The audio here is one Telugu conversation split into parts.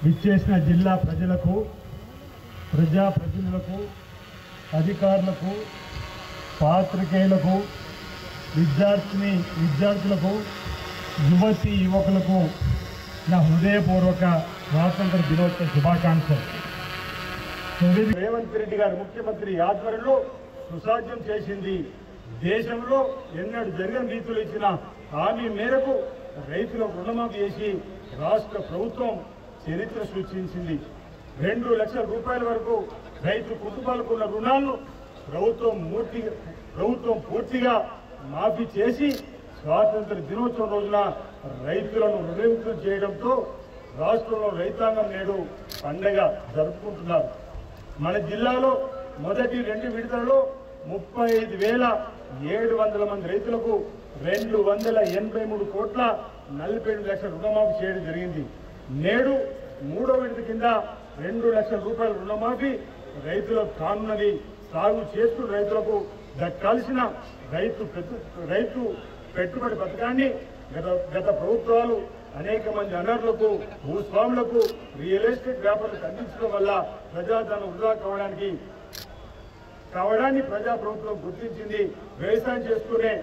విచ్చేసిన జిల్లా ప్రజలకు ప్రజాప్రతినిధులకు అధికారులకు పాత్రికేయులకు విద్యార్థిని విద్యార్థులకు యువతి యువకులకు నా హృదయపూర్వక స్వాతంత్ర దినోత్సవ శుభాకాంక్షలు రేవంత్ రెడ్డి గారు ముఖ్యమంత్రి ఆధ్వర్యంలో సుసాధ్యం చేసింది దేశంలో ఎన్నడూ జరగని రీతిలో ఇచ్చిన హామీ మేరకు రైతులకు రుణమాఫీ చేసి రాష్ట్ర ప్రభుత్వం చరిత్ర సృష్టించింది రెండు లక్షల రూపాయల వరకు రైతు కుటుంబాలకు ఉన్న రుణాలను ప్రభుత్వం మూర్తిగా ప్రభుత్వం పూర్తిగా మాఫీ చేసి స్వాతంత్ర దినోత్సవం రోజున రైతులను రుణవిముక్తం చేయడంతో రాష్ట్రంలో రైతాంగం నేడు పండగ జరుపుకుంటున్నారు మన జిల్లాలో మొదటి రెండు విడతలలో ముప్పై ఐదు వేల ఏడు వందల మంది రైతులకు రెండు వందల ఎనభై మూడు కోట్ల నలభై ఏడు లక్షల రుణమాఫీ చేయడం జరిగింది నేడు మూడో విడత కింద రెండు లక్షల రూపాయల రుణమాఫీ రైతులకు కానున్నది సాగు చేస్తున్న రైతులకు దక్కాల్సిన రైతు పెట్టు- రైతు పెట్టుబడి పథకాన్ని గత గత ప్రభుత్వాలు అనేక మంది అనర్లకు భూస్వాములకు రియల్ ఎస్టేట్ వ్యాపారులకు అందించడం వల్ల ప్రజాధనం వృధా కావడానికి కావడాన్ని ప్రజా ప్రభుత్వం గుర్తించింది వ్యవసాయం చేసుకునే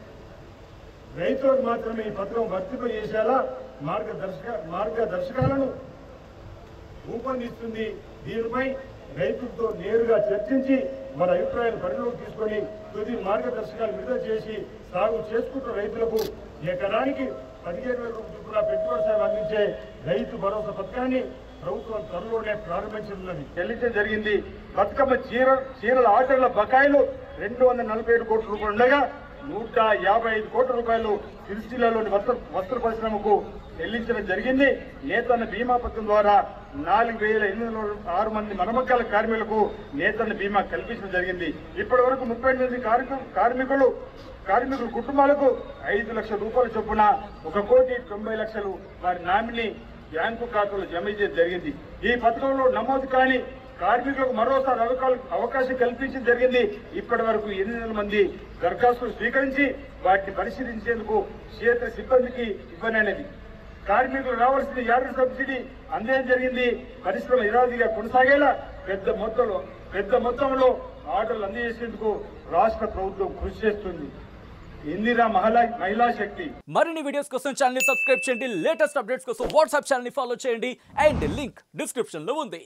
రైతులకు మాత్రమే ఈ పథకం వర్తింపజేసేలా మార్గదర్శక మార్గదర్శకాలను రూపొందిస్తుంది దీనిపై రైతులతో నేరుగా చర్చించి వారి అభిప్రాయాలు పరిగణలోకి తీసుకొని తుది మార్గదర్శకాలు విడుదల చేసి సాగు చేసుకుంటున్న రైతులకు ఎకరానికి పదిహేను వేల రూపాయల చొప్పున పెట్టుబడి సాయం అందించే రైతు భరోసా పథకాన్ని ప్రభుత్వం త్వరలోనే ప్రారంభించనున్నది చెల్లించడం జరిగింది బతుకమ్మ చీర చీరల ఆటల బకాయిలు రెండు వందల నలభై ఏడు కోట్ల రూపాయలు ఉండగా నూట యాభై ఐదు కోట్ల రూపాయలు సిరిసిల్లాలోని వస్త్ర వస్త్ర పరిశ్రమకు చెల్లించడం జరిగింది నేతన్న బీమా పథకం ద్వారా నాలుగు వేల ఎనిమిది వందల ఆరు మంది మరమక్కల కార్మికులకు నేతన్న బీమా కల్పించడం జరిగింది ఇప్పటి వరకు ముప్పై ఎనిమిది కార్మికు కార్మికులు కార్మికుల కుటుంబాలకు ఐదు లక్షల రూపాయల చొప్పున ఒక కోటి తొంభై లక్షలు వారి నామిని బ్యాంకు ఖాతాలో జమ చేయడం జరిగింది ఈ పథకంలో నమోదు కాని కార్మికులకు మరోసారి అవకాశం అవకాశం కల్పించడం జరిగింది ఇప్పటి వరకు ఎనిమిది వందల మంది దరఖాస్తులు స్వీకరించి వాటిని పరిశీలించేందుకు క్షేత్ర సిబ్బందికి ఇవ్వననేది కార్మికులు రావాల్సిన యార్డ్ సబ్సిడీ అందేం జరిగింది పరిశ్రమ యథావిధిగా కొనసాగేలా పెద్ద మొత్తంలో పెద్ద మొత్తంలో ఆర్డర్లు అందజేసేందుకు రాష్ట్ర ప్రభుత్వం కృషి చేస్తుంది ఇందిరా మహిళా మహిళా శక్తి మరిన్ని వీడియోస్ కోసం ఛానల్ ని సబ్స్క్రైబ్ చేయండి లేటెస్ట్ అప్డేట్స్ కోసం వాట్సాప్ ఛానల్ ని ఫాలో చేయండి అండ్ లింక్ డిస్క్రిప్షన్ లో ఉంది